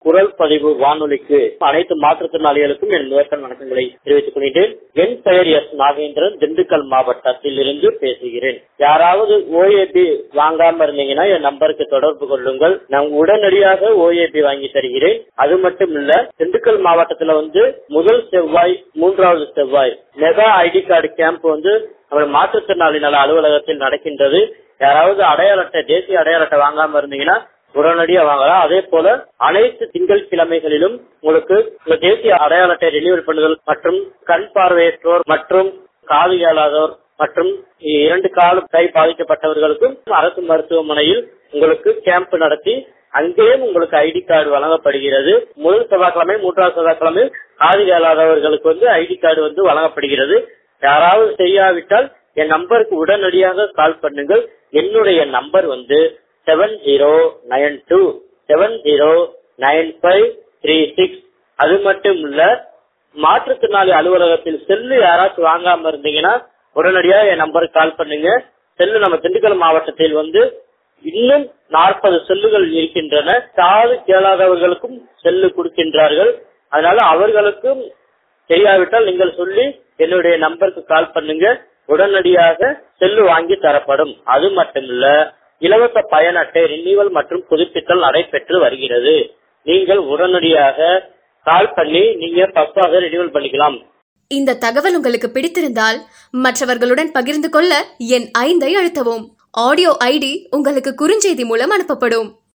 குரல் பதிவு வானொலிக்கு அனைத்து மாற்றுத்திறனாளிகளுக்கும் என் முதற்கண் வணக்கங்களை தெரிவித்துக் கொள்கிறேன் என் பெயர் எஸ் நாகேந்திரன் திண்டுக்கல் மாவட்டத்தில் இருந்து பேசுகிறேன் யாராவது ஓஏபி வாங்காம இருந்தீங்கன்னா என் நம்பருக்கு தொடர்பு கொள்ளுங்கள் நான் உடனடியாக ஓஏபி வாங்கி தருகிறேன் அது மட்டும் இல்ல திண்டுக்கல் மாவட்டத்துல வந்து முதல் செவ்வாய் மூன்றாவது செவ்வாய் மெகா ஐடி கார்டு கேம்ப் வந்து நம்ம மாற்றுத்திறனாளி நல அலுவலகத்தில் நடக்கின்றது யாராவது அடையாள அட்டை தேசிய அடையாள அட்டை வாங்காம இருந்தீங்கன்னா உடனடியா வாங்கலாம் அதே போல அனைத்து திங்கள் கிழமைகளிலும் உங்களுக்கு இந்த தேசிய அடையாள அட்டை ரெனியூவல் பண்ணுதல் மற்றும் கண் பார்வையற்றோர் மற்றும் காது இயலாதோர் மற்றும் இரண்டு கால கை பாதிக்கப்பட்டவர்களுக்கும் அரசு மருத்துவமனையில் உங்களுக்கு கேம்ப் நடத்தி அங்கேயும் உங்களுக்கு ஐடி கார்டு வழங்கப்படுகிறது முதல் செவ்வாய்க்கிழமை மூன்றாவது செவ்வாய்க்கிழமை காது இயலாதவர்களுக்கு வந்து ஐடி கார்டு வந்து வழங்கப்படுகிறது யாராவது செய்யாவிட்டால் என் நம்பருக்கு உடனடியாக கால் பண்ணுங்கள் என்னுடைய நம்பர் வந்து seven zero nine two seven zero nine five three six அது மட்டும் இல்ல மாற்றுத்திறனாளி அலுவலகத்தில் செல்லு யாராச்சும் வாங்காம இருந்தீங்கன்னா உடனடியா என் நம்பருக்கு கால் பண்ணுங்க செல்லு நம்ம திண்டுக்கல் மாவட்டத்தில் வந்து இன்னும் நாற்பது செல்லுகள் இருக்கின்றன காது கேளாதவர்களுக்கும் செல்லு கொடுக்கின்றார்கள் அதனால அவர்களுக்கும் தெரியாவிட்டால் நீங்கள் சொல்லி என்னுடைய நம்பருக்கு கால் பண்ணுங்க உடனடியாக செல்லு வாங்கி தரப்படும் அது மட்டுமில்ல இலவச பயன் அட்டை ரினிவல் மற்றும் புதுப்பித்தல் நடைபெற்று வருகிறது நீங்கள் உடனடியாக கால் பண்ணி நீங்க ஃபர்ஸ்டாக ரினிவல் பண்ணிக்கலாம் இந்த தகவல் உங்களுக்கு பிடித்திருந்தால் மற்றவர்களுடன் பகிர்ந்து கொள்ள என் ஐந்தை அழுத்தவும் ஆடியோ ஐடி உங்களுக்கு குறுஞ்செய்தி மூலம் அனுப்பப்படும்